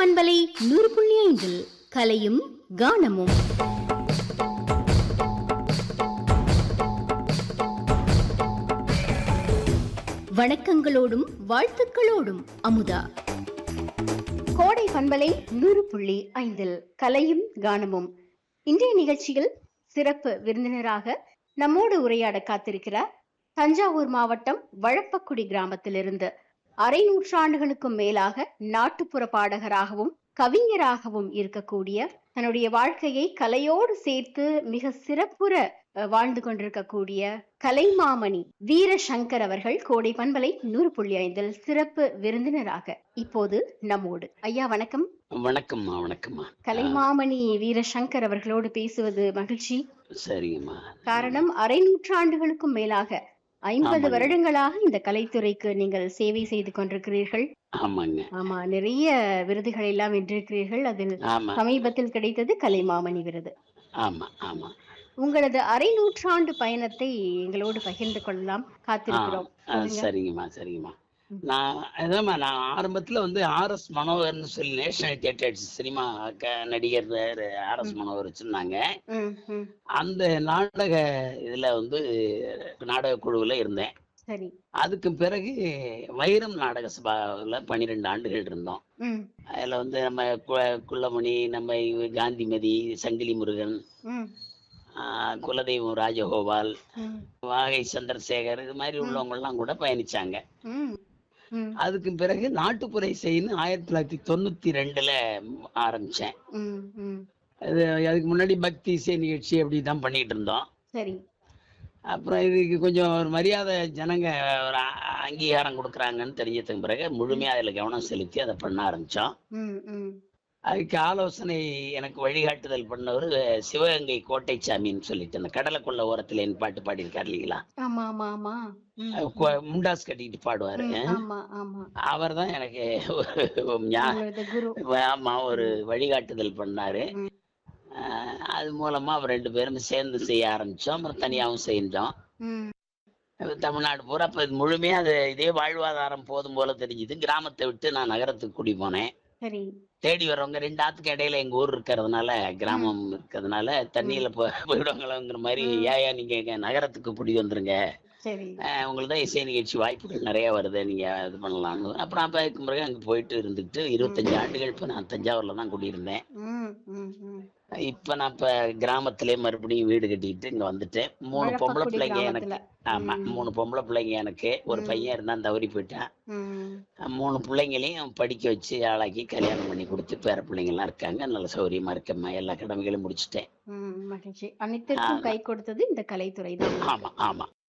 பண்பலை நூறு புள்ளி ஐந்தில் கலையும் கானமும் வணக்கங்களோடும் வாழ்த்துக்களோடும் அமுதா கோடை பண்பலை நூறு புள்ளி ஐந்தில் கலையும் கானமும் இன்றைய நிகழ்ச்சியில் சிறப்பு விருந்தினராக நம்மோடு உரையாட காத்திருக்கிறார் தஞ்சாவூர் மாவட்டம் வழப்பக்குடி கிராமத்திலிருந்து அரை நூற்றாண்டுகளுக்கும் மேலாக நாட்டுப்புற பாடகராகவும் கவிஞராகவும் இருக்கக்கூடிய தன்னுடைய வாழ்க்கையை கலையோடு சேர்த்து மிக சிறப்புற அஹ், வாழ்ந்து கொண்டிருக்கக்கூடிய கலைமாமணி வீரசங்கர் அவர்கள் கோடை பண்பலை நூறு புள்ளி ஐந்தில் சிறப்பு விருந்தினராக இப்போது நம்மோடு ஐயா வணக்கம் வணக்கம்மா வணக்கம்மா கலைமாமணி வீரசங்கர் அவர்களோடு பேசுவது மகிழ்ச்சி சரிங்கம்மா காரணம் அரை நூற்றாண்டுகளுக்கும் மேலாக ஐம்பது ஆமாங்க. வருடங்களாக இந்த கலைத்துறைக்கு நீங்கள் சேவை செய்து கொண்டிருக்கிறீர்கள் ஆமாங்க ஆமா நிறைய விருதுகள் எல்லாம் வென்றிருக்கிறீர்கள் அதில் ஆமா சமீபத்தில் கிடைத்தது கலைமாமணி விருது ஆமா ஆமா உங்களது அரை நூற்றாண்டு பயணத்தை எங்களோடு பகிர்ந்து கொள்ளலாம் ஆ, காத்திருக்கிறோம் ஆ, சொல்லுங்க. சரிங்கம்மா சரிங்கம்மா ம். நான் அதாம்மா நான் ஆரம்பத்துல வந்து ஆர் எஸ் மனோகர்னு சொல்லி நேஷனல் தியேட்டர் சினிமா க- நடிகர் ஆர் எஸ் மனோகர் வச்சிருந்தாங்க ம், ம். அந்த நாடக இதுல வந்து நாடக குழுவுல இருந்தேன் சரி அதுக்கு பிறகு வைரம் நாடக சபாவில் பன்னிரெண்டு ஆண்டுகள் இருந்தோம் ம், அதுல வந்து நம்ம கு- குள்ளமணி நம்ம இவ காந்திமதி சங்கிலி முருகன் ம், ஆஹ் குலதெய்வம் ராஜகோபால் ம், வாகை சந்திரசேகர் இது மாதிரி உள்ளவங்க எல்லாம் கூட பயணிச்சாங்க ம், ம், அதுக்கு பிறகு நாட்டுப்புற இசைன்னு ஆயிரத்தி தொள்ளாயிரத்தி தொண்ணூத்தி ரெண்டுல ஆரம்பிச்சேன் ம், ம். அது அதுக்கு முன்னாடி பக்தி இசை நிகழ்ச்சி அப்படி தான் பண்ணிட்டு இருந்தோம் சரி அப்புறம் இதுக்கு கொஞ்சம் ஒரு மரியாதை ஜனங்க ஒரு அ- அங்கீகாரம் கொடுக்குறாங்கன்னு தெரிஞ்சதுக்கு பிறகு முழுமையாக அதில் கவனம் செலுத்தி அதை பண்ண ஆரம்பித்தோம் ம், ம். அதுக்கு ஆலோசனை எனக்கு வழிகாட்டுதல் பண்ணவர் சிவகங்கை கோட்டைச்சாமின்னு சொல்லிட்டு அந்த கடலைக்குள்ள ஓரத்தில் என் பாட்டு பாடியிருக்கார் இல்லைங்களா ஆமா ஆமா ஆமா ம், கொ- முண்டாஸ் கட்டிட்டு பாடுவாரு ம், ஆமா ஆமா அவர் தான் எனக்கு ஒரு ஞா- உங்களது குரு ஆமா ஒரு வழிகாட்டுதல் பண்ணாரு ம். அஹ் அது மூலமா அவர் ரெண்டு பேரும் சேர்ந்து செய்ய ஆரம்பிச்சோம் அப்புறம் தனியாகவும் செஞ்சோம் ம், அது தமிழ்நாடு பூரா இப்போ முழுமையா அது இதே வாழ்வாதாரம் போதும் போல தெரிஞ்சுது கிராமத்தை விட்டு நான் நகரத்துக்கு குடி போனேன் சரி தேடி வர்றவங்க ரெண்டு ஆத்துக்கு இடையில எங்க ஊர் இருக்கிறதுனால கிராமம் இருக்கிறதுனால தண்ணியில போ போயிடுவாங்களோங்கிற மாதிரி ஏயா நீங்க எங்க நகரத்துக்கு குடி வந்துருங்க சரி அஹ் உங்களுக்கு தான் இசை நிகழ்ச்சி வாய்ப்புகள் நிறைய வருது நீங்க இது பண்ணலாம்னு அப்புறம் அப்போ அதுக்கு பிறகு அங்கே போயிட்டு இருந்துட்டு இருபத்தஞ்சு ஆண்டுகள் இப்போ நான் தஞ்சாவூர்ல தான் குடியிருந்தேன் ம், ம், ம். இப்போ நான் இப்போ கிராமத்திலே மறுபடியும் வீடு கட்டிக்கிட்டு இங்க வந்துட்டேன் மூணு பொம்பளை வழப்பக்குடி பிள்ளைங்க கிராமத்துல. எனக்கு ஆமா ம். மூணு பொம்பளை பிள்ளைங்க எனக்கு ஒரு ம். பையன் இருந்தான் தவறி போயிட்டான் ம், மூணு பிள்ளைங்களையும் படிக்க வச்சு ஆளாக்கி கல்யாணம் பண்ணி கொடுத்து பேர பிள்ளைங்கெல்லாம் இருக்காங்க நல்ல சௌகரியமா இருக்கம்மா எல்லா கடமைகளும் முடிச்சிட்டேன் ம், மகிழ்ச்சி அனைத்திற்கும் கை கொடுத்தது இந்த கலைத்துறை தான் ஆமா ஆமா